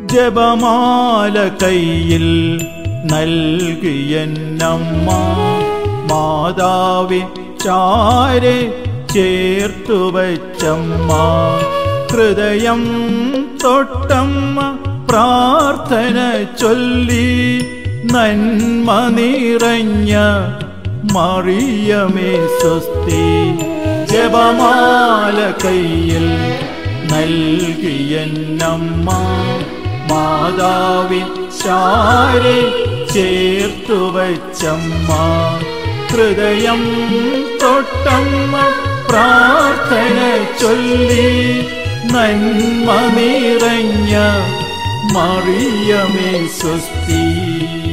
ജപമാല കയ്യിൽ നൽകിയെന്നമ്മ മാതാവി ചാരെ ചേർത്തു വച്ചമ്മ ഹൃദയം തൊട്ടമ്മ പ്രാർത്ഥന ചൊല്ലി നന്മ നിറഞ്ഞ മറിയമേ സ്വസ്തി ജപമാല കയ്യിൽ നൽകിയെന്നമ്മ മാതാവിൻ ചാരെ ചേർത്തു വച്ചമ്മ ഹൃദയം തൊട്ടമ്മ പ്രാർത്ഥന ചൊല്ലി നന്മ നിറഞ്ഞ മറിയമേ സ്വസ്തി